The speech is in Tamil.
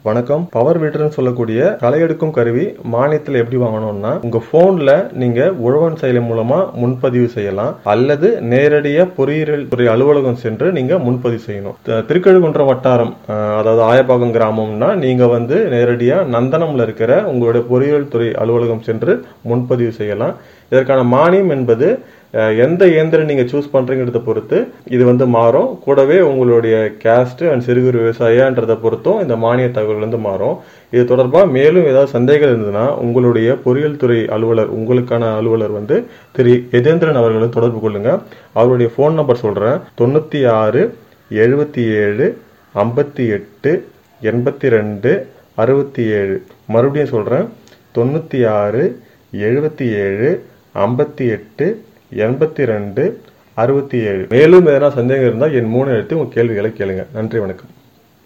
வணக்கம் பவர் வீட்டர்னு சொல்லக்கூடிய களை எடுக்கும் கருவி மானியத்தில் எப்படி வாங்கணும்னா உங்க போன்ல நீங்க உழவன் செயலி மூலமா முன்பதிவு செய்யலாம் அல்லது நேரடியா பொறியியல் துறை அலுவலகம் சென்று நீங்க முன்பதிவு செய்யணும் த- திருக்கழுகுன்றம் வட்டாரம் அஹ், அதாவது ஆயப்பாக்கம் கிராமம்னா நீங்க வந்து நேரடியா நந்தனம்ல இருக்கிற உங்களுடைய பொறியியல் துறை அலுவலகம் சென்று முன்பதிவு செய்யலாம் இதற்கான மானியம் என்பது அஹ், எந்த இயந்திரம் நீங்க சூஸ் பண்றீங்கிறத பொறுத்து இது வந்து மாறும் கூடவே உங்களுடைய கேஸ்ட் அண்ட் சிறு குறு விவசாயன்றதை பொறுத்தும் இந்த மானிய தகவல் வந்து மாறும் இது தொடர்பா மேலும் ஏதாவது சந்தேகம் இருந்ததுன்னா உங்களுடைய பொறியியல் துறை அலுவலர் உங்களுக்கான அலுவலர் வந்து திரு எதேந்திரன் அவர்களை தொடர்பு கொள்ளுங்க அவருடைய ஃபோன் நம்பர் சொல்றேன் தொண்ணூத்தி ஆறு எழுபத்தி ஏழு ஐம்பத்தி எட்டு எண்பத்தி ரெண்டு அறுபத்தி ஏழு மறுபடியும் சொல்றேன் தொண்ணூத்தி ஆறு எழுபத்தி ஏழு ஐம்பத்தி எட்டு எண்பத்தி ரெண்டு அறுபத்தி ஏழு மேலும் எதனா சந்தேகம் இருந்தால் என் மூணு எழுத்து உங்க கேள்விகளை கேளுங்க நன்றி வணக்கம்